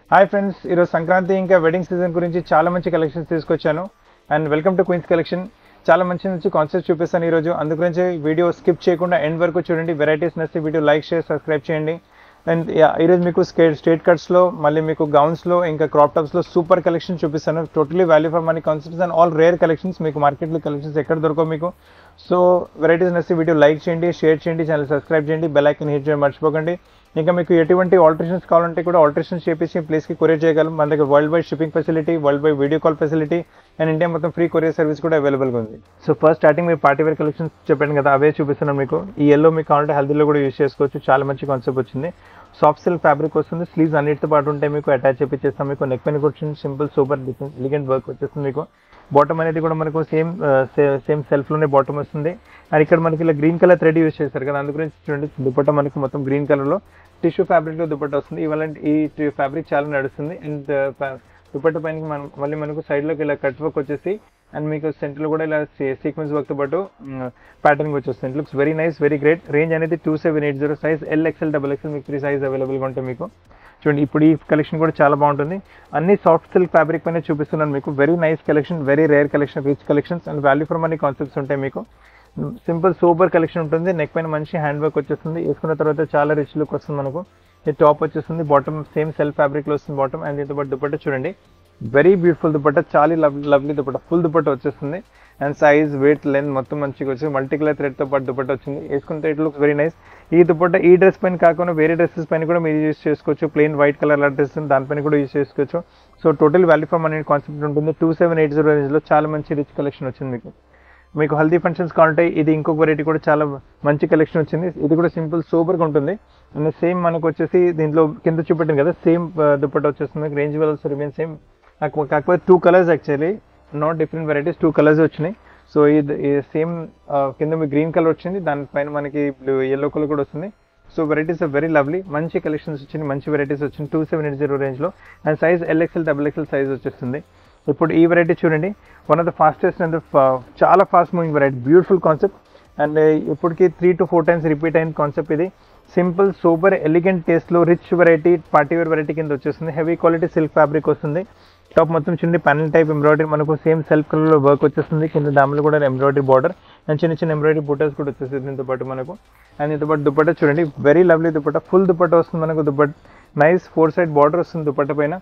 hi friends ఈరోజు సంక్రాంతి ఇంకా wedding season గురించి చాలా మంచి కలెక్షన్స్ తీసుకొచ్చాను and welcome to Queens collection చాలా మంచి మంచి కాన్సెప్ట్ చూపిస్తాను ఈరోజు అందు గురించి వీడియో స్కిప్ చేయకుండా ఎండ్ వరకు చూడండి వెరైటీస్ నచ్చి వీడియో లైక్ షేర్ సబ్స్క్రైబ్ చేయండి అండ్ ఈరోజు మీకు స్కేట్ స్ట్రేట్ కట్స్లో మళ్ళీ మీకు గౌన్స్లో ఇంకా క్రాప్ టాప్స్లో సూపర్ కలెక్షన్ చూపిస్తాను totally value for money concepts and all rare collections మీకు మార్కెట్లో కలెక్షన్స్ ఎక్కడ దొరకవు మీకు సో వెరైటీస్ నచ్చి వీడియో లైక్ చేయండి షేర్ చేయండి ఛానల్ సబ్స్క్రైబ్ చేయండి బెల్ ఐకన్ హిట్ చేయడం మర్చిపోకండి ఇంకా మీకు ఎటువంటి ఆల్టరేషన్స్ కావాలంటే కూడా ఆల్టరేషన్స్ చేపించి ప్లేస్కి కొరియర్ చేయగలం మన దగ్గర world wide shipping facility world wide video call facility and India మొత్తం ఫ్రీ కొరియర్ సర్వీస్ కూడా అవైలబుల్గా ఉంది సో ఫస్ట్ స్టార్టింగ్ మీరు పార్టీ వేర్ కలెక్షన్స్ చెప్పాను కదా అవే చూపిస్తున్నాను మీకు ఈ ఎల్లో మీకు కావాలంటే హెల్దీలో కూడా యూస్ చేసుకోవచ్చు చాలా మంచి కాన్సెప్ట్ వచ్చింది సాఫ్ట్ సిల్క్ ఫ్యాబ్రిక్ వస్తుంది స్లీవ్స్ అన్నిటితో పాటు ఉంటాయి మీకు అటాచ్ చేపించేస్తాం మీకు నెక్ పైన వచ్చింది simple super different elegant work వచ్చేస్తుంది మీకు బాటమ్ అనేది కూడా మనకు సేమ్ సేమ్ సెల్ఫ్లోనే బాటమ్ వస్తుంది అండ్ ఇక్కడ మనకి ఇలా గ్రీన్ కలర్ థ్రెడ్ యూస్ చేస్తారు కదా అందు గురించి చూడండి దుపట్టా మనకి మొత్తం గ్రీన్ కలర్లో టిష్యూ ఫ్యాబ్రిక్లో దుపట్టా వస్తుంది ఇవాళ ఈ ఫ్యాబ్రిక్ చాలా నడుస్తుంది అండ్ దుపట్టా పైన మనం మళ్ళీ మనకు సైడ్లోకి ఇలా కట్ వర్క్ వచ్చేసి అండ్ మీకు సెంటర్లో కూడా ఇలా సీక్వెన్స్ వర్క్తో పాటు ప్యాటర్న్ వచ్చేస్తుంది looks very nice very great range అనేది two seven eight zero size L XL double XL మీకు త్రీ సైజ్ అవైలబుల్గా ఉంటాయి మీకు చూడండి ఇప్పుడు ఈ కలెక్షన్ కూడా చాలా బాగుంటుంది అన్ని సాఫ్ట్ సిల్క్ ఫ్యాబ్రిక్ పైన చూపిస్తున్నాను మీకు very nice collection very rare collection rich collections and value for money concepts ఉంటాయి మీకు సింపుల్ సూపర్ కలెక్షన్ ఉంటుంది నెక్ పైన మంచి హ్యాండ్ వర్క్ వచ్చేస్తుంది వేసుకున్న తర్వాత చాలా రిచ్ లుక్ వస్తుంది మనకు ఈ టాప్ వచ్చేస్తుంది బాటమ్ సేమ్ సెల్ఫ్ ఫ్యాబ్రిక్లో వస్తుంది బాటమ్ అండ్ దీంతో పాటు దుపట్ట చూడండి వెరీ బ్యూటిఫుల్ దుపట్ట చాలా lovely lovely dupatta full dupatta వచ్చేస్తుంది అండ్ సైజ్ వెయిట్ లెంత్ మొత్తం మంచిగా వచ్చింది మల్టీ కలర్ థ్రెడ్తో పాటు దుపట్ట వచ్చింది వేసుకుంటే ఇట్ లుక్స్ వెరీ నైస్ ఈ దుపట్ట ఈ డ్రెస్ పైన కాకుండా వేరే డ్రెస్సెస్ పైన కూడా మీరు యూస్ చేసుకోవచ్చు ప్లెయిన్ వైట్ కలర్ డ్రెస్ దానిపైన కూడా యూస్ చేసుకోవచ్చు so total value for money concept ఉంటుంది టూ సెవెన్ ఎయిట్ జీరో రేంజ్లో చాలా మంచి రిచ్ కలెక్షన్ వచ్చింది మీకు మీకు హల్దీ ఫంక్షన్స్ కావాలంటే ఇది ఇంకొక వెరైటీ కూడా చాలా మంచి కలెక్షన్ వచ్చింది ఇది కూడా సింపుల్ సూపర్గా ఉంటుంది అండ్ సేమ్ మనకు వచ్చేసి దీంట్లో కింద చూపెట్టింది కదా సేమ్ దుపట్ట వచ్చేస్తుంది రేంజ్ వెల్స్ రిమైన్ సేమ్ కాకపోతే two colours actually not different varieties two colours వచ్చినాయి సో ఇది సేమ్ కింద మీకు గ్రీన్ కలర్ వచ్చింది దానిపైన మనకి బ్లూ ఎల్లో కలర్ కూడా వస్తుంది so varieties are very lovely మంచి కలెక్షన్స్ వచ్చింది మంచి వెరైటీస్ వచ్చింది టూ సెవెన్ ఎయిట్ జీరో రేంజ్లో and size L XL double XL size వచ్చేస్తుంది ఇప్పుడు ఈ వెరైటీ చూడండి one of the fastest and చాలా fast moving variety beautiful concept and ఇప్పటికి three to four times repeat అయిన కాన్సెప్ట్ ఇది సింపుల్ సూపర్ ఎలిగెంట్ టేస్ట్లో rich variety party wear variety కింద వచ్చేస్తుంది హెవీ క్వాలిటీ సిల్క్ ఫ్యాబ్రిక్ వస్తుంది టాప్ మొత్తం చిన్న ప్యానల్ టైప్ ఎంబ్రాయిడరీ మనకు సేమ్ సెల్ఫ్ కలర్లో వర్క్ వచ్చేస్తుంది కింద దాములు కూడా ఎంబ్రాయిడరీ బార్డర్ అండ్ చిన్న చిన్న ఎంబ్రాయిడరీ బూటర్స్ కూడా వచ్చేస్తుంది దీంతో పాటు మనకు అండ్ దీంతో పాటు దుపట్ట చూడండి very lovely dupatta full dupatta వస్తుంది మనకు dupatta nice four side border వస్తుంది దుపట్ట పైన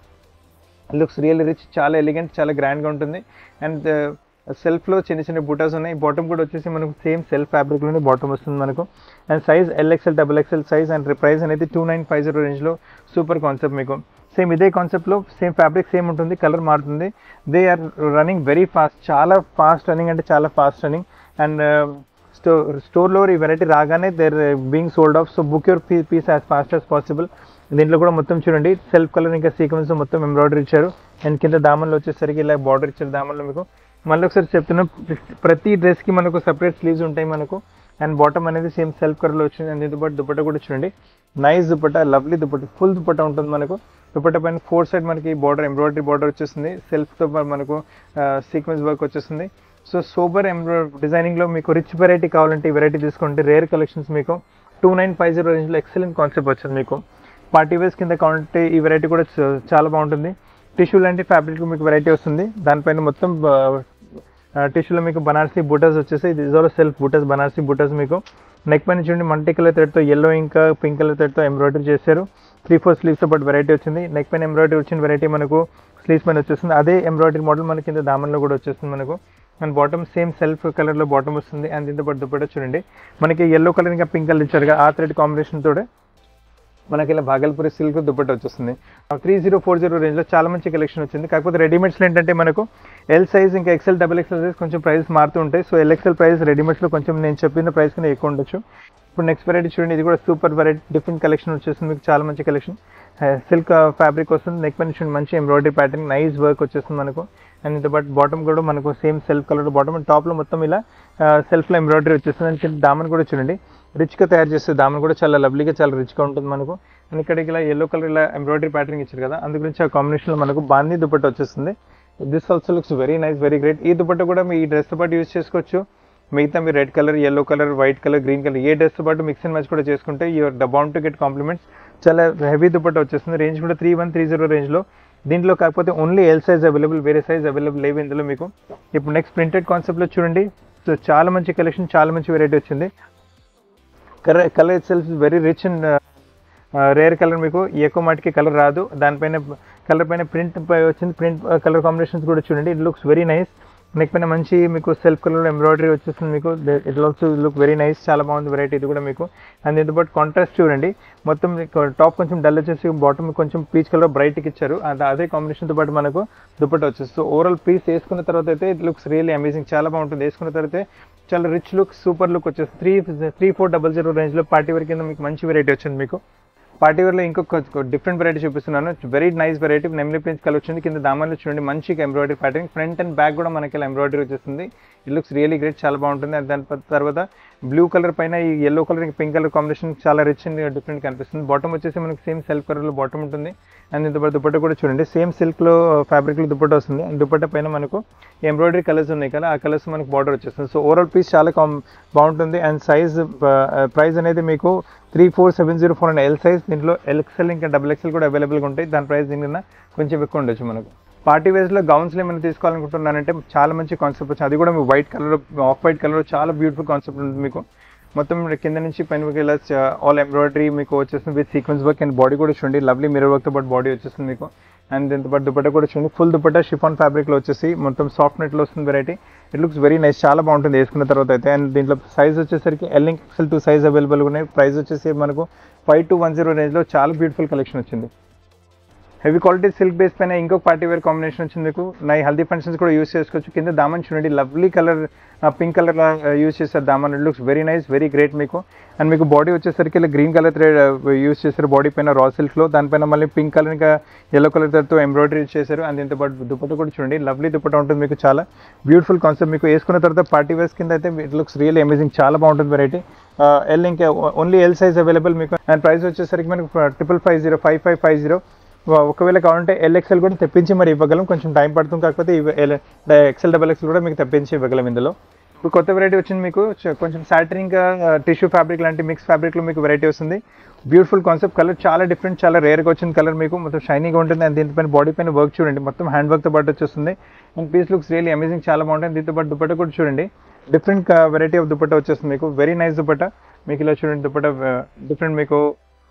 లుక్స్ రియల్ రిచ్ చాలా ఎలిగెంట్ చాలా గ్రాండ్గా ఉంటుంది అండ్ సెల్ఫ్లో చిన్న చిన్న బూటాస్ ఉన్నాయి బాటమ్ కూడా వచ్చేసి మనకు సేమ్ సెల్ఫ్ ఫ్యాబ్రిక్లోనే బాటమ్ వస్తుంది మనకు and size L XL double XL size and price అనేది టూ నైన్ ఫైవ్ జీరో రేంజ్లో సూపర్ కాన్సెప్ట్ మీకు సేమ్ ఇదే కాన్సెప్ట్లో సేమ్ ఫ్యాబ్రిక్ సేమ్ ఉంటుంది కలర్ మారుతుంది they are running very fast చాలా ఫాస్ట్ రన్నింగ్ అంటే చాలా ఫాస్ట్ రన్నింగ్ అండ్ స్టో స్టోర్లో ఈ వెరైటీ రాగానే there being sold off so book your piece as fast as possible దీంట్లో కూడా మొత్తం చూడండి సెల్ఫ్ కలర్ ఇంకా సీక్వెన్స్ మొత్తం ఎంబ్రాయిడరీ ఇచ్చారు అండ్ కింద దామన్లో వచ్చేసరికి ఇలా బార్డర్ ఇచ్చారు దామన్లో మీకు మళ్ళీ ఒకసారి చెప్తున్నా ప్రతి డ్రెస్కి మనకు సపరేట్ స్లీవ్స్ ఉంటాయి మనకు అండ్ బాటమ్ అనేది సేమ్ సెల్ఫ్ కలర్లో వచ్చింది అండ్ దీంతో పాటు దుపట్ట కూడా చూడండి nice dupatta lovely dupatta full dupatta ఉంటుంది మనకు దుపట్ట పైన ఫోర్ సైడ్ మనకి బార్డర్ ఎంబ్రాయిడరీ బార్డర్ వచ్చేస్తుంది సెల్ఫ్తో మనకు సీక్వెన్స్ వర్క్ వచ్చేస్తుంది సో సూపర్ ఎంబ్రా డిజైనింగ్లో మీకు రిచ్ వెరైటీ కావాలంటే ఈ వెరైటీ తీసుకుంటే రేర్ కలెక్షన్స్ మీకు టూ నైన్ ఫైవ్ జీరో రేంజ్లో ఎక్సలెంట్ కాన్సెప్ట్ వచ్చింది మీకు పార్టీ వేస్ కింద కావాలంటే ఈ వెరైటీ కూడా చాలా బాగుంటుంది టిష్యూ లాంటి ఫ్యాబ్రిక్ మీకు వెరైటీ వస్తుంది దానిపైన మొత్తం టిష్యూలో మీకు బనారసీ బూటస్ వచ్చేసి ఇది ఇజోలో సెల్ఫ్ బూటస్ బనారసీ బూటస్ మీకు నెక్ పైన చూడండి మల్టీ కలర్ థ్రెడ్తో ఎల్లో ఇంకా పింక్ కలర్ థ్రెడ్తో ఎంబ్రాయిడరీ చేశారు త్రీ ఫోర్ స్లీవ్స్తో పాటు వెరైటీ వచ్చింది నెక్ పైన ఎంబ్రాయిడరీ వచ్చిన వెరైటీ మనకు స్లీవ్స్ పైన వచ్చేస్తుంది అదే ఎంబ్రాయిడరీ మోడల్ మనకి కింద దామన్లో కూడా వచ్చేస్తుంది మనకు అండ్ బాటమ్ సేమ్ సెల్ఫ్ కలర్లో బాటమ్ వస్తుంది అండ్ దీంతో పాటు దుపట్ట చూడండి మనకి ఎల్లో కలర్ ఇంకా పింక్ కలర్ ఇచ్చారు ఆ థ్రెడ్ కాంబినేషన్ తోడే మనకి ఇలా భాగల్పూరి సిల్క్ దుపట్ట వచ్చేస్తుంది త్రీ జీరో ఫోర్ జీరో రేంజ్లో చాలా మంచి కలెక్షన్ వచ్చింది కాకపోతే రెడీమేడ్స్లో ఏంటంటే మనకు ఎల్ సైజ్ ఇంకా ఎక్సెల్ డబుల్ ఎక్సెల్ సైజ్ కొంచెం ప్రైస్ మారుతూ ఉంటాయి సో ఎల్ ఎక్సెల్ ప్రైస్ రెడీమేడ్స్లో కొంచెం నేను చెప్పిన ప్రైస్ కన్నా ఎక్కువ ఉండొచ్చు ఇప్పుడు నెక్స్ట్ వెరైటీ చూడండి ఇది కూడా సూపర్ వెరైటీ డిఫరెంట్ కలెక్షన్ వచ్చేస్తుంది మీకు చాలా మంచి కలెక్షన్ సిల్క్ ఫ్యాబ్రిక్ వస్తుంది నెక్ పైన చూడండి మంచి ఎంబ్రాయిడరీ ప్యాటర్న్ నైస్ వర్క్ వచ్చేస్తుంది మనకు అండ్ ఇంత బట్ బాటమ్ కూడా మనకు same self colour bottom and టాప్లో మొత్తం ఇలా సెల్ఫ్లో ఎంబ్రాయిడరీ వచ్చేస్తుంది అండ్ కింద దామన్ కూడా చూడండి రిచ్గా తయారు చేస్తే దామన్ కూడా చాలా లవ్లీగా చాలా రిచ్గా ఉంటుంది మనకు అండ్ ఇక్కడ ఇలా ఎల్లో కలర్ ఇలా ఎంబ్రాయిడరీ ప్యాటర్న్ ఇచ్చారు కదా అందు గురించి ఆ కాంబినేషన్లో మనకు బాందీ దుపట్ట వచ్చేస్తుంది this also looks very nice very great ఈ దుపట్ట కూడా మీ ఈ డ్రెస్తో పాటు యూస్ చేసుకోవచ్చు మిగతా మీరు red colour yellow colour white colour green colour ఏ డ్రెస్తో పాటు మిక్స్ అండ్ మ్యాచ్ కూడా చేసుకుంటే you are the bound to get compliments చాలా హెవీ దుపట్టా వచ్చేస్తుంది రేంజ్ కూడా త్రీ వన్ త్రీ జీరో రేంజ్లో దీంట్లో కాకపోతే ఓన్లీ ఎల్ సైజ్ అవైలబుల్ వేరే సైజ్ అవైలబుల్ లేవు ఇందులో మీకు ఇప్పుడు నెక్స్ట్ ప్రింటెడ్ కాన్సెప్ట్లో చూడండి సో చాలా మంచి కలెక్షన్ చాలా మంచి వెరైటీ వచ్చింది colour colour itself very rich and rare colour మీకు ఎక్కువ మటుకి కలర్ రాదు దానిపైన కలర్ పైన ప్రింట్ వచ్చింది ప్రింట్ కలర్ కాంబినేషన్స్ కూడా చూడండి it looks very nice neck పైన మంచి మీకు సెల్ఫ్ కలర్ ఎంబ్రాయిడరీ వచ్చేస్తుంది మీకు it also look very nice చాలా బాగుంది వెరైటీ ఇది కూడా మీకు అండ్ దీంతో పాటు కాంట్రాస్ట్ చూడండి మొత్తం మీకు టాప్ కొంచెం డల్ వచ్చేసి బాటమ్ కొంచెం పీచ్ కలర్ బ్రైట్కి ఇచ్చారు అది అదే కాంబినేషన్తో పాటు మనకు దుపట్టా వచ్చేసి సో ఓవరాల్ పీస్ వేసుకున్న తర్వాత అయితే ఇట్ లుక్స్ రియల్లీ అమేజింగ్ చాలా బాగుంటుంది వేసుకున్న తర్వాత చాలా రిచ్ లుక్ సూపర్ లుక్ వచ్చేసి three three four double zero రేంజ్లో పార్టీ వేర్ కింద మీకు మంచి వెరైటీ వచ్చింది మీకు పార్టీ వేర్లో ఇంకొక డిఫరెంట్ వెరైటీ చూపిస్తున్నాను వెరీ నైస్ వెరైటీ నెమ్లీ ప్రింట్స్ కలర్ వచ్చింది కింద దామాన్లో చూడండి మంచిగా embroidery pattern front and back కూడా మనకి ఎంబ్రాయిడరీ వచ్చేస్తుంది ఇట్ లుక్స్ రియలీ గ్రేట్ చాలా బాగుంటుంది అండ్ దాని తర్వాత బ్లూ కలర్ పైన ఈ yellow colour pink colour combination చాలా రిచ్ అండ్ డిఫరెంట్ కనిపిస్తుంది బాటమ్ వచ్చేసి మనకి సేమ్ సెల్ఫ్ కలర్లో బాటమ్ ఉంటుంది అండ్ ఇంత దుపట్టా కూడా చూడండి సేమ్ సిల్క్లో ఫ్యాబ్రిక్లో దుపట్టా వస్తుంది అండ్ దుపట్టా పైన మనకు ఎంబ్రాయిడరీ కలర్స్ ఉన్నాయి కదా ఆ కలర్స్ మనకు బార్డర్ వచ్చేస్తుంది సో ఓవరాల్ పీస్ చాలా కామ్ బాగుంటుంది అండ్ సైజ్ ప్రైస్ అనేది మీకు three four seven zero four and L size దీంట్లో ఎల్ఎక్సెల్ ఇంకా డబుల్ ఎక్సెల్ కూడా అవైలబుల్గా ఉంటాయి దాని ప్రైస్ దీనికన్నా కొంచెం ఎక్కువ ఉండొచ్చు మనకు పార్టీ వేస్లో గౌన్స్లో ఏమైనా తీసుకోవాలనుకుంటున్నానంటే చాలా మంచి కాన్సెప్ట్ వచ్చింది అది కూడా మీకు white colour off white colour చాలా బ్యూటిఫుల్ కాన్సెప్ట్ ఉంటుంది మీకు మొత్తం కింద నుంచి పైన ఇలా ఆల్ ఎంబ్రాయిడరీ మీకు వచ్చేస్తుంది with sequence work and body కూడా చూడండి లవ్లీ మిరర్ వర్క్తో పాటు బాడీ వచ్చేస్తుంది మీకు అండ్ దీంతో పాటు దుపట్టా కూడా చూడండి ఫుల్ దుపట్టా షిఫాన్ ఫ్యాబ్రిక్లో వచ్చేసి మొత్తం సాఫ్ట్ నెట్లో వస్తుంది variety it looks very nice చాలా బాగుంటుంది వేసుకున్న తర్వాత అయితే అండ్ దీంట్లో సైజ్ వచ్చేసరికి L XL two size available ఉన్నాయి ప్రైస్ వచ్చేసి మనకు ఫైవ్ టు వన్ జీరో రేంజ్లో చాలా బ్యూటిఫుల్ కలెక్షన్ వచ్చింది హెవీ క్వాలిటీ సిల్క్ బేస్ పైన ఇంకొక పార్టీ వేర్ కాంబినేషన్ వచ్చింది మీకు నా హల్దీ ఫంక్షన్స్ కూడా యూస్ చేసుకోవచ్చు కింద దామన్ చూడండి lovely colour pink colour use చేస్తారు దామన్ it looks very nice very great మీకు అండ్ మీకు బాడీ వచ్చేసరికి ఇలా గ్రీన్ కలర్ థ్రెడ్ యూస్ చేశారు బాడీ పైన రా సిల్క్లో దానిపైన మళ్ళీ పింక్ కలర్ ఇంకా ఎల్లో కలర్ తో ఎంబ్రాయిడరీ చేశారు అండ్ దీంతో పాటు దుపట్ట కూడా చూడండి లవ్లీ దుపట్ట ఉంటుంది మీకు చాలా బ్యూటిఫుల్ కాన్సెప్ట్ మీకు వేసుకున్న తర్వాత పార్టీ వేర్స్ కింద అయితే ఇట్ లుక్స్ రియల్ అమేజింగ్ చాలా బాగుంటుంది వెరైటీ ఎల్ ఇంకా ఓన్లీ ఎల్ సైజ్ అవైలబుల్ మీకు అండ్ ప్రైస్ వచ్చేసరికి మనకు triple five zero five five five zero ఒకవేళ కావాలంటే ఎల్ఎక్సెల్ కూడా తెప్పించి మరి ఇవ్వగలం కొంచెం టైం పడుతుంది కాకపోతే ఎక్సెల్ డబల్ ఎక్సెల్ కూడా మీకు తెప్పించి ఇవ్వగలం ఇందులో ఇప్పుడు కొత్త వెరైటీ వచ్చింది మీకు చ- కొంచెం సాటరింగ్ టిష్యూ ఫ్యాబ్రిక్ లాంటి మిక్స్ ఫ్యాబ్రిక్లో మీకు వెరైటీ వస్తుంది బ్యూటిఫుల్ కాన్సెప్ట్ కలర్ చాలా డిఫరెంట్ చాలా రేర్గా వచ్చింది కలర్ మీకు మొత్తం షైనీగా ఉంటుంది అండ్ దీనిపైన బాడీ పైన వర్క్ చూడండి మొత్తం హ్యాండ్ వర్క్తో పాటు వచ్చేస్తుంది and piece looks really amazing చాలా బాగుంటుంది దీంతో పాటు దుపట్టా కూడా చూడండి డిఫరెంట్ వెరైటీ ఆఫ్ దుపట్టా వచ్చేస్తుంది మీకు వెరీ నైస్ దుపట్టా మీకు ఇలా చూడండి దుపట్టా డిఫరెంట్ మీకు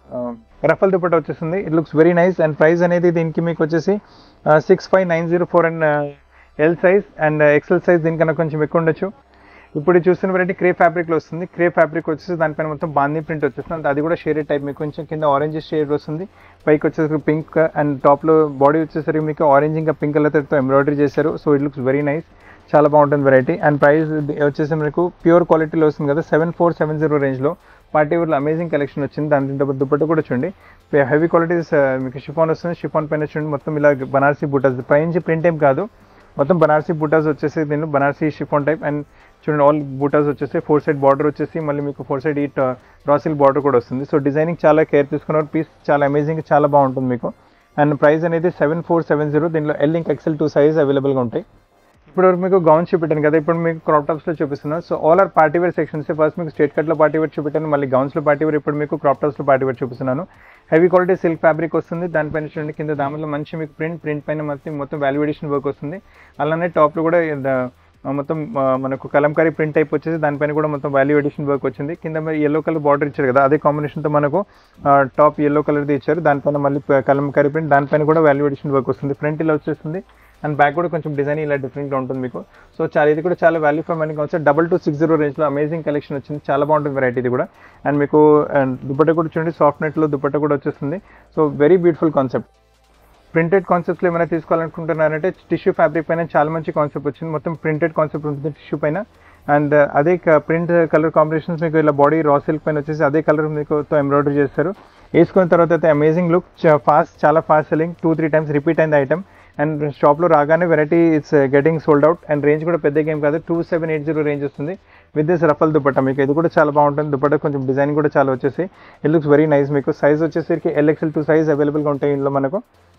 రఫల్ దుపట్టా వచ్చేస్తుంది it looks very nice and price అనేది దీనికి మీకు వచ్చేసి six five nine zero four and L size and XL size దీనికన్నా కొంచెం ఎక్కువ ఉండొచ్చు ఇప్పుడు చూస్తున్న వెరైటీ క్రే ఫ్యాబ్రిక్లో వస్తుంది క్రే ఫ్యాబ్రిక్ వచ్చేసి దానిపైన మొత్తం బాందీ ప్రింట్ వచ్చేస్తుంది అది కూడా షేడెడ్ టైప్ మీకు కొంచెం కింద ఆరెంజ్ షేడ్ వస్తుంది పైకి వచ్చేసరికి పింక్ అండ్ టాప్లో బాడీ వచ్చేసరికి మీకు ఆరెంజ్ ఇంకా పింక్ కలర్తో ఎంబ్రాయిడరీ చేశారు so it looks very nice చాలా బాగుంటుంది వెరైటీ అండ్ ప్రైస్ వచ్చేసి మీకు ప్యూర్ క్వాలిటీలో వస్తుంది కదా సెవెన్ ఫోర్ సెవెన్ జీరో రేంజ్లో పార్టీ వేర్లో అమేజింగ్ కలెక్షన్ వచ్చింది దాని దీంతో పాటు దుపట్ట కూడా చూడండి హెవీ క్వాలిటీస్ మీకు షిఫాన్ వస్తుంది షిఫాన్ పైన చూడండి మొత్తం ఇలా బనారసీ బూటాస్ పైనుంచి ప్రింట్ ఏం కాదు మొత్తం బనారసీ బూటాస్ వచ్చేసి దీనిలో బనారసీ షిఫాన్ టైప్ అండ్ చూడండి ఆల్ బూటాస్ వచ్చేసి ఫోర్ సైడ్ బార్డర్ వచ్చేసి మళ్ళీ మీకు ఫోర్ సైడ్ ఈ రాసిల్ బార్డర్ కూడా వస్తుంది సో డిజైనింగ్ చాలా కేర్ తీసుకున్నారు పీస్ చాలా అమేజింగ్ చాలా బాగుంటుంది మీకు అండ్ ప్రైస్ అనేది సెవెన్ ఫోర్ సెవెన్ జీరో దీనిలో ఎల్ ఇంక్ ఎక్సెల్ టూ సైజ్ అవైలబుల్గా ఉంటాయి ఇప్పుడు వరకు మీకు గౌన్ చూపెట్టాను కదా ఇప్పుడు మీకు క్రాప్ టాప్స్లో చూపిస్తున్నాను so all are party wear sections first మీకు స్ట్రేట్ కట్లో పార్టీ వేర్ చూపెట్టాను మళ్ళీ గౌన్స్లో పార్టీ వేర్ ఇప్పుడు మీకు క్రాప్ టాప్స్లో పార్టీ వేర్ చూపిస్తున్నాను హెవీ క్వాలిటీ సిల్క్ ఫ్యాబ్రిక్ వస్తుంది దానిపైన చూడండి కింద దానిలో మంచి మీకు ప్రింట్ ప్రింట్ పైన మొత్తం మొత్తం వాల్యుయేషన్ వర్క్ వస్తుంది అలానే టాప్లో కూడా ఇది, ఆ, మొత్తం ఆ, మనకు కలంకారీ ప్రింట్ టైప్ వచ్చేసి దానిపైన కూడా మొత్తం వాల్యూ ఎడిషన్ వర్క్ వచ్చింది కింద మరి ఎల్లో కలర్ బార్డర్ ఇచ్చారు కదా అదే కాంబినేషన్తో మనకు టాప్ ఎల్లో కలర్ది ఇచ్చారు దానిపైన మళ్ళీ ప- కలంకారీ ప్రింట్ దానిపైన కూడా వాల్యూ ఎడిషన్ వర్క్ వస్తుంది ఫ్రంట్ ఇలా వచ్చేస్తుంది అండ్ బ్యాక్ కూడా కొంచెం డిజైన్ ఇలా డిఫరెంట్గా ఉంటుంది మీకు సో చాలా ఇది కూడా చాలా వాల్యూ ఫర్ మనీ కావచ్చు డబల్ టూ సిక్స్ జీరో రేంజ్లో అమేజింగ్ కలెక్షన్ వచ్చింది చాలా బాగుంటుంది వెరైటీ ఇది కూడా అండ్ మీకు and దుపట్టా కూడా చూడండి సాఫ్ట్ నెట్లో దుపట్టా కూడా వచ్చేస్తుంది so very beautiful concept printed కాన్సెప్ట్స్లో ఏమైనా తీసుకోవాలనుకుంటున్నారంటే టిష్యూ ఫ్యాబ్రిక్ పైన చాలా మంచి కాన్సెప్ట్ వచ్చింది మొత్తం ప్రింటెడ్ కాన్సెప్ట్ ఉంటుంది టిష్యూ పైన అండ్ అదే ప్రింట్ కలర్ కాంబినేషన్స్ మీకు ఇలా బాడీ రా సిల్క్ పైన వచ్చేసి అదే కలర్ మీకు ఎంబ్రాయిడరీ చేస్తారు వేసుకున్న తర్వాత అయితే అమేజింగ్ లుక్ ఫాస్ట్ చాలా fast selling two three times repeat అయింది ఐటమ్ అండ్ షాప్లో రాగానే variety it's getting sold out and range కూడా పెద్ద గేమ్ కాదు two seven eight zero range వస్తుంది విత్ దిస్ రఫల్ దుపట్టా మీకు ఇది కూడా చాలా బాగుంటుంది దుపట్టా కొంచెం డిజైన్ కూడా చాలా వచ్చేసి ఇట్ లుక్స్ వెరీ నైస్ మీకు సైజ్ వచ్చేసరికి ఎల్ఎక్సెల్ టూ సైజ్ అవైలబుల్గా ఉంటాయి ఇందులో మనకు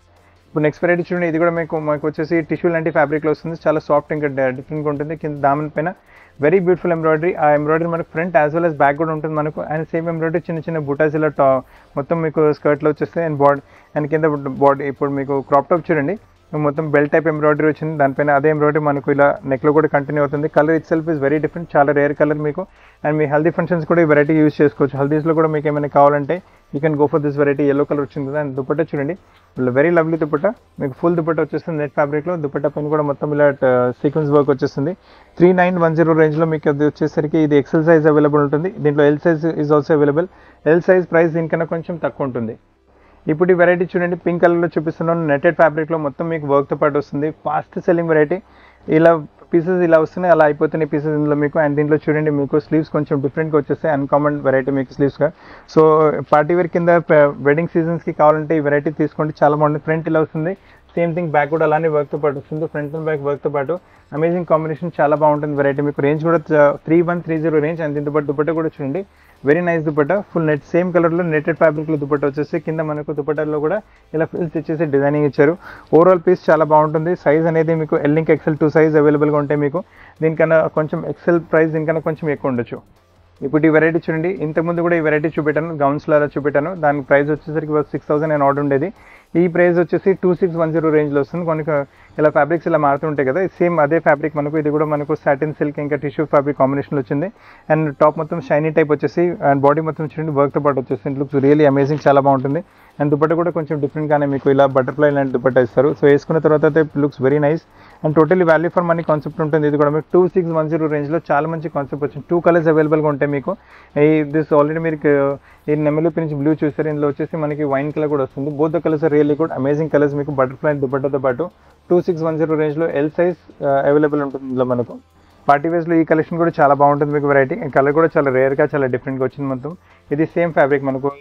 ఇప్పుడు నెక్స్ట్ వెరైటీ చూడండి ఇది కూడా మీకు మాకు వచ్చేసి టిష్యూ లాంటి ఫ్యాబ్రిక్లో వస్తుంది చాలా సాఫ్ట్ ఇంకా డిఫరెంట్గా ఉంటుంది కింద దామన్ పైన వెరీ బ్యూటిఫుల్ ఎంబ్రాయిడరీ ఆ ఎంబ్రాయిడరీ మనకు front as well as back కూడా ఉంటుంది మనకు అండ్ సేమ్ ఎంబ్రాయిడరీ చిన్న చిన్న బుటాస్ ఇలా టా మొత్తం మీకు స్కర్ట్లో వచ్చేస్తాయి అండ్ బాడీ అండ్ కింద బాడీ ఇప్పుడు మీకు క్రాప్ టాప్ చూడండి మొత్తం బెల్ట్ టైప్ ఎంబ్రాయిడరీ వచ్చింది దానిపైన అదే ఎంబ్రాయిడరీ మనకు ఇలా నెక్లో కూడా కంటిన్యూ అవుతుంది colour itself is very different చాలా రేర్ కలర్ మీకు అండ్ మీ హల్దీ ఫంక్షన్స్ కూడా ఈ వెరైటీ యూస్ చేసుకోవచ్చు హల్దీస్లో కూడా మీకు ఏమైనా కావాలంటే you can go for this variety yellow colour వచ్చింది కదా అండ్ దుపట్టా చూడండి వెరీ లవ్లీ దుపట్టా మీకు ఫుల్ దుపట్టా వచ్చేస్తుంది నెట్ ఫ్యాబ్రిక్లో దుపట్టా పైన కూడా మొత్తం ఇలా సీక్వెన్స్ వర్క్ వచ్చేస్తుంది త్రీ నైన్ వన్ జీరో రేంజ్లో మీకు అది వచ్చేసరికి ఇది ఎక్సెల్ సైజ్ అవైలబుల్ ఉంటుంది దీంట్లో L size is also available L size price దీనికన్నా కొంచెం తక్కువ ఉంటుంది ఇప్పుడు ఈ వెరైటీ చూడండి పింక్ కలర్లో చూపిస్తున్నాను నెటెడ్ ఫ్యాబ్రిక్లో మొత్తం మీకు వర్క్తో పాటు వస్తుంది ఫాస్ట్ సెల్లింగ్ వెరైటీ ఇలా పీసెస్ ఇలా వస్తున్నాయి అలా అయిపోతున్నాయి పీసెస్ ఇందులో మీకు అండ్ దీంట్లో చూడండి మీకు స్లీవ్స్ కొంచెం డిఫరెంట్గా వచ్చేస్తాయి అన్కామన్ వెరైటీ మీకు స్లీవ్స్గా సో పార్టీ వేర్ కింద వెడ్డింగ్ సీజన్స్కి కావాలంటే ఈ వెరైటీ తీసుకోండి చాలా బాగుంటుంది ఫ్రంట్ ఇలా వస్తుంది సేమ్ థింగ్ బ్యాక్ కూడా అలానే వర్క్తో పాటు వస్తుంది ఫ్రంట్ అండ్ బ్యాక్ వర్క్తో పాటు అమేజింగ్ కాంబినేషన్ చాలా బాగుంటుంది వెరైటీ మీకు రేంజ్ కూడా three one three zero range and దీంతో పాటు దుపట్టా కూడా చూడండి very nice dupatta full net same కలర్లో నెటెడ్ ఫ్యాబ్రిక్లో దుపట్టా వచ్చేసి కింద మనకు దుపట్టాలో కూడా ఇలా ఫిల్స్ ఇచ్చేసి డిజైనింగ్ ఇచ్చారు ఓవరాల్ పీస్ చాలా బాగుంటుంది సైజ్ అనేది మీకు ఎల్లింక్ ఎక్సెల్ టూ సైజ్ అవైలబుల్గా ఉంటాయి మీకు దీనికన్నా కొంచెం ఎక్సెల్ ప్రైస్ దీనికన్నా కొంచెం ఎక్కువ ఉండొచ్చు ఇప్పుడు ఈ వెరైటీ చూడండి ఇంతకుముందు కూడా ఈ వెరైటీ చూపెట్టాను గౌన్స్లో అలా చూపెట్టాను దాని ప్రైస్ వచ్చేసరికి సిక్స్ థౌసండ్ అని ఆర్డర్ ఉండేది ఈ ప్రైస్ వచ్చేసి టూ సిక్స్ వన్ జీరో రేంజ్లో వస్తుంది కొన్ని ఇలా ఫ్యాబ్రిక్స్ ఇలా మారుతుంటాయి కదా సేమ్ అదే ఫ్యాబ్రిక్ మనకు ఇది కూడా మనకు సాటిన్ సిల్క్ ఇంకా టిష్యూ ఫ్యాబ్రిక్ కాంబినేషన్లో వచ్చింది అండ్ టాప్ మొత్తం షైనీ టైప్ వచ్చేసి అండ్ బాడీ మొత్తం చూడండి వర్క్తో పాటు వచ్చేసి లుక్స్ రియల్లీ అమేజింగ్ చాలా బాగుంటుంది అండ్ దుపట్టా కూడా కొంచెం డిఫరెంట్గానే మీకు ఇలా బటర్ఫ్లై లాంటి దుపట్టా ఇస్తారు సో వేసుకున్న తర్వాత అయితే looks very nice and totally value for money concept ఉంటుంది ఇది కూడా మీకు టూ సిక్స్ వన్ జీరో రేంజ్లో చాలా మంచి కాన్సెప్ట్ వచ్చింది టూ కలర్స్ అవైలబుల్గా ఉంటాయి మీకు ఈ దిస్ ఆల్రెడీ మీరు ఈ నెమలిపి నుంచి బ్లూ చూస్తారు ఇందులో వచ్చేసి మనకి వైన్ కలర్ కూడా వస్తుంది both the colours really good amazing colours మీకు బటర్ఫ్లై దుపట్టాతో పాటు టూ సిక్స్ వన్ జీరో రేంజ్లో ఎల్ సైజ్ అవైలబుల్ ఉంటుంది ఇందులో మనకు పార్టీ వేస్లో ఈ కలెక్షన్ కూడా చాలా బాగుంటుంది మీకు వెరైటీ కలర్ కూడా చాలా రేర్గా చాలా డిఫరెంట్గా వచ్చింది మొత్తం ఇది సేమ్ ఫ్యాబ్రిక్ మనకు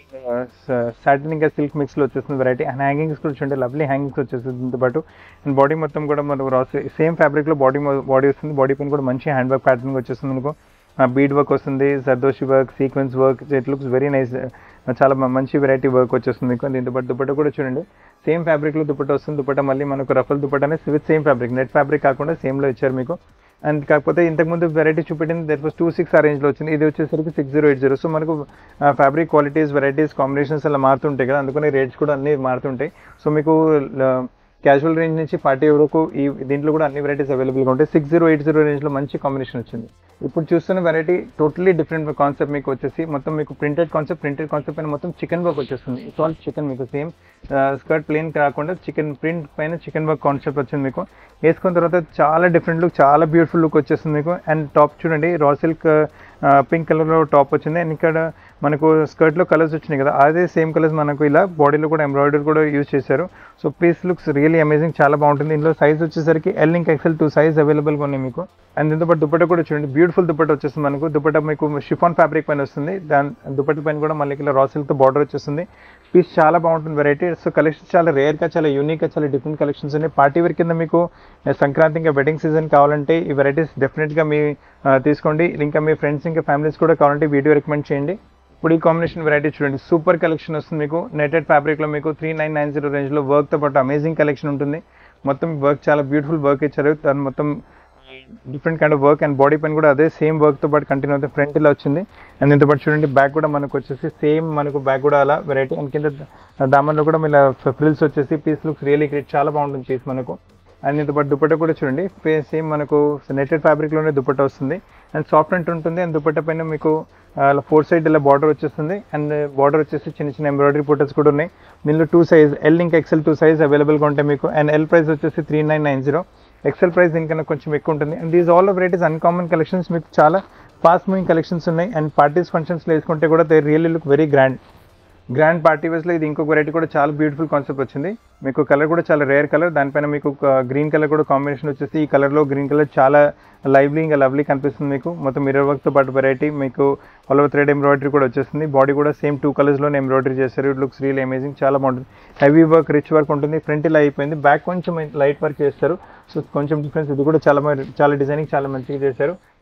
సాటిన్ ఇంకా సిల్క్ మిక్స్లో వచ్చేస్తుంది వెరైటీ అండ్ హ్యాంగింగ్స్ కూడా చూడండి లవ్లీ హ్యాంగింగ్స్ వచ్చేస్తుంది దీంతో పాటు అండ్ బాడీ మొత్తం కూడా మనకు రాస్ సేమ్ ఫ్యాబ్రిక్లో బాడీ బాడీ వస్తుంది బాడీ పైన కూడా మంచి హ్యాండ్ వర్క్ ప్యాటర్న్ వచ్చేస్తుంది మనకు బీడ్ వర్క్ వస్తుంది zardozi work sequence work it looks very nice చాలా మ- మంచి వెరైటీ వర్క్ వచ్చేస్తుంది మీకు దీంతో పాటు దుపట్ట కూడా చూడండి సేమ్ ఫ్యాబ్రిక్లో దుపట్ట వస్తుంది దుపట్ట మళ్ళీ మనకు రఫల్ దుపట్టనే with same fabric net fabric కాకుండా సేమ్లో ఇచ్చారు మీకు అండ్ కాకపోతే ఇంతకుముందు వెరైటీ చూపెట్టింది that was two six uh రేంజ్లో వచ్చింది ఇది వచ్చేసరికి six zero eight zero so మనకు ఫ్యాబ్రిక్ క్వాలిటీస్ వెరైటీస్ కాంబినేషన్స్ అలా మారుతుంటాయి కదా అందుకని రేట్స్ కూడా అన్నీ మారుతుంటాయి సో మీకు క్యాజువల్ రేంజ్ నుంచి ఫార్టీ వరకు ఈ దీంట్లో కూడా అన్ని వెరైటీస్ అవైలబుల్గా ఉంటాయి సిక్స్ జీరో ఎయిట్ జీరో రేంజ్లో మంచి కాంబినేషన్ వచ్చింది ఇప్పుడు చూస్తున్న వెరైటీ టోటలీ డిఫరెంట్ కాన్సెప్ట్ మీకు వచ్చేసి మొత్తం మీకు ప్రింటెడ్ కాన్సెప్ట్ ప్రింటెడ్ కాన్సెప్ట్ పైన మొత్తం చికెన్ వర్క్ వచ్చేస్తుంది ఇట్స్ ఆల్ చికెన్ మీకు సేమ్ స్కర్ట్ ప్లేన్ కాకుండా చికెన్ ప్రింట్ పైన చికెన్ వర్క్ కాన్సెప్ట్ వచ్చింది మీకు వేసుకున్న తర్వాత చాలా డిఫరెంట్ లుక్ చాలా బ్యూటిఫుల్ లుక్ వచ్చేస్తుంది మీకు అండ్ టాప్ చూడండి రా సిల్క్ పింక్ కలర్లో టాప్ వచ్చింది అండ్ ఇక్కడ మనకు స్కర్ట్లో కలర్స్ వచ్చినాయి కదా అదే సేమ్ కలర్స్ మనకు ఇలా బాడీలో కూడా ఎంబ్రాయిడరీ కూడా యూజ్ చేశారు so piece looks really amazing చాలా బాగుంటుంది ఇందులో సైజ్ వచ్చేసరికి ఎల్ ఇంక్ ఎక్సెల్ టూ సైజ్ అవైలబుల్గా ఉన్నాయి మీకు అండ్ దీంతో పాటు దుపట్టా కూడా చూడండి బ్యూటిఫుల్ దుపట్టా వచ్చేస్తుంది మనకు దుపట్టా మీకు షిఫాన్ ఫ్యాబ్రిక్ పైన వస్తుంది దాని దుపట్టా పైన కూడా మళ్ళీ ఇలా రా సిల్క్తో బార్డర్ వచ్చేస్తుంది పీస్ చాలా బాగుంటుంది వెరైటీ సో కలెక్షన్స్ చాలా రేర్గా చాలా యూనిక్గా చాలా డిఫరెంట్ కలెక్షన్స్ ఉన్నాయి పార్టీ వేర్ కింద మీకు సంక్రాంతి ఇంకా వెడ్డింగ్ సీజన్ కావాలంటే ఈ వెరైటీస్ డెఫినెట్గా మీ ఆ, తీసుకోండి ఇంకా మీ ఫ్రెండ్స్ ఇంకా ఫ్యామిలీస్ కూడా కావాలంటే వీడియో రికమెండ్ చేయండి ఇప్పుడు ఈ కాంబినేషన్ వెరైటీ చూడండి సూపర్ కలెక్షన్ వస్తుంది మీకు నెటెడ్ ఫ్యాబ్రిక్లో మీకు త్రీ నైన్ నైన్ జీరో రేంజ్లో వర్క్తో పాటు అమేజింగ్ కలెక్షన్ ఉంటుంది మొత్తం వర్క్ చాలా బ్యూటిఫుల్ వర్క్ ఇచ్చారు దాని మొత్తం different kind of work and body పైన కూడా అదే సేమ్ వర్క్తో పాటు కంటిన్యూ అవుతుంది ఫ్రంట్ ఇలా వచ్చింది అండ్ దీంతో పాటు చూడండి బ్యాక్ కూడా మనకు వచ్చేసి సేమ్ మనకు బ్యాక్ కూడా అలా వెరైటీ అండ్ కింద దామన్లో కూడా ఇలా ఫ్రిల్స్ వచ్చేసి పీస్ లుక్స్ రియలీ గ్రేట్ చాలా బాగుంటుంది పీస్ మనకు అండ్ దీంతో పాటు దుపట్టా కూడా చూడండి సేమ్ మనకు నెటెడ్ ఫ్యాబ్రిక్లోనే దుపట్టా వస్తుంది అండ్ సాఫ్ట్ అంట్ ఉంటుంది అండ్ దుపట్టా పైన మీకు ఫోర్ సైడ్ ఇలా బార్డర్ వచ్చేస్తుంది అండ్ బార్డర్ వచ్చేసి చిన్న చిన్న ఎంబ్రాయిడరీ ఫోటోస్ కూడా ఉన్నాయి దీనిలో టూ సైజ్ ఎల్ ఇంక్ ఎక్సెల్ టూ సైజ్ అవైలబుల్గా ఉంటాయి మీకు అండ్ ఎల్ ప్రైస్ వచ్చేసి three nine nine zero XL price దీనికన్నా కొంచెం ఎక్కువ ఉంటుంది and these all varieties uncommon collections మీకు చాలా ఫాస్ట్ మూవింగ్ కలెక్షన్స్ ఉన్నాయి అండ్ పార్టీస్ ఫంక్షన్స్లో వేసుకుంటే కూడా they really look very grand grand party వేస్లో ఇది ఇంకొక వెరైటీ కూడా చాలా బ్యూటిఫుల్ కాన్సెప్ట్ వచ్చింది మీకు కలర్ కూడా చాలా రేర్ కలర్ దానిపైన మీకు గ్రీన్ కలర్ కూడా కాంబినేషన్ వచ్చేసి ఈ కలర్లో గ్రీన్ కలర్ చాలా లైవ్లీ ఇంకా లవ్లీ కనిపిస్తుంది మీకు మొత్తం మిర్రర్ వర్క్తో పాటు వెరైటీ మీకు ఆల్ ఓవర్ థ్రెడ్ ఎంబ్రాయిడరీ కూడా వచ్చేస్తుంది బాడీ కూడా సేమ్ టూ కలర్స్లోనే ఎంబ్రాయిడరీ చేశారు ఇట్ లుక్స్ రియల్ అమేజింగ్ చాలా బాగుంటుంది హెవీ వర్క్ రిచ్ వర్క్ ఉంటుంది ఫ్రంట్ ఇలా అయిపోయింది బ్యాక్ కొంచెం లైట్ వర్క్ చేస్తారు సో కొంచెం డిఫరెన్స్ ఇది కూడా చాలా మ- చాలా డిజైనింగ్ చాలా మంచిగా చేశారు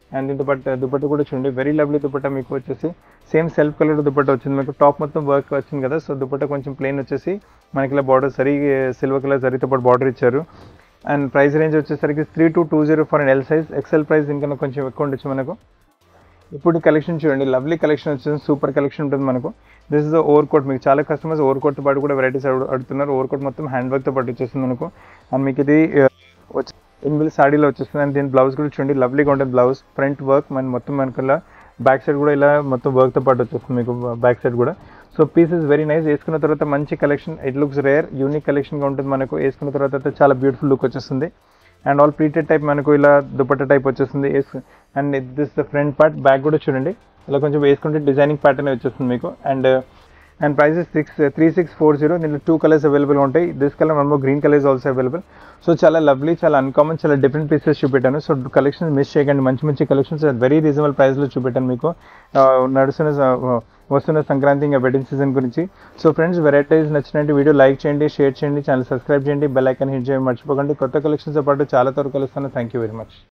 అండ్ దీంతో పాటు దుపట్ట కూడా చూడండి వెరీ లవ్లీ దుపట్ట మీకు వచ్చేసి సేమ్ సెల్ఫ్ కలర్ దుపట్ట వచ్చింది మీకు టాప్ మొత్తం వర్క్ వచ్చింది కదా సో దుపట్ట కొంచెం ప్లెయిన్ వచ్చేసి మనకి ఇలా బార్డర్ సరి సిల్వర్ కలర్ సరితో పాటు బార్డర్ ఇచ్చారు అండ్ ప్రైస్ రేంజ్ వచ్చేసరికి three two two zero for L size XL price ఇంకా కొంచెం ఎక్కువ ఉండొచ్చు మనకు ఇప్పుడు కలెక్షన్ చూడండి లవ్లీ కలెక్షన్ వచ్చింది సూపర్ కలెక్షన్ ఉంటుంది మనకు దిస్ ఇస్ ఓవర్ కోట్ మీకు చాలా కస్టమర్స్ ఓవర్ కోట్ పాటు కూడా వెరైటీస్ అడుగుతున్నారు ఓవర్ కోట్ మొత్తం హ్యాండ్ వర్క్తో పాటు వచ్చేస్తుంది మనకు అండ్ మీకు ఇది వచ్చి ఇన్బిల్ సాడీలో వచ్చేస్తుంది అండ్ దీని బ్లౌజ్ కూడా చూడండి లవ్లీగా ఉంటుంది బ్లౌజ్ ఫ్రంట్ వర్క్ మన మొత్తం మనకు ఇలా బ్యాక్ సైడ్ కూడా ఇలా మొత్తం వర్క్తో పాటు వచ్చేస్తుంది మీకు బ్యాక్ సైడ్ కూడా so piece is very nice వేసుకున్న తర్వాత మంచి collection it looks rare unique కలెక్షన్గా ఉంటుంది మనకు వేసుకున్న తర్వాత అయితే చాలా బ్యూటిఫుల్ లుక్ వచ్చేస్తుంది అండ్ ఆల్ ప్రీటెడ్ టైప్ మనకు ఇలా దుపట్ట టైప్ వచ్చేస్తుంది and this the front part back కూడా చూడండి ఇలా కొంచెం వేసుకుంటే డిజైనింగ్ ప్యాటర్న్ వచ్చేస్తుంది మీకు and and prices six three six four zero దీంట్లో టూ కలర్స్ అవైలబుల్ ఉంటాయి this colour one more green colour is also available so చాలా లవ్లీ చాలా అన్కామన్ చాలా డిఫరెంట్ పీసెస్ చూపెట్టాను సో కలెక్షన్స్ మిస్ చేయకండి మంచి మంచి కలెక్షన్స్ వెరీ రీజనబుల్ ప్రైస్లో చూపెట్టాను మీకు ఆ, నడుస్తున్న స- వస్తున్న సంక్రాంతి ఇంకా వెడ్డింగ్ సీజన్ గురించి సో ఫ్రెండ్స్ వెరైటీస్ నచ్చినట్టు వీడియో లైక్ చేయండి షేర్ చేయండి ఛానల్ సబ్స్క్రైబ్ చేయండి బెల్ ఐకాన్ హిట్ చేయండి మర్చిపోకండి కొత్త కలెక్షన్స్తో పాటు చాలా త్వరగా కలుస్తాను థ్యాంక్ యూ వెరీ మచ్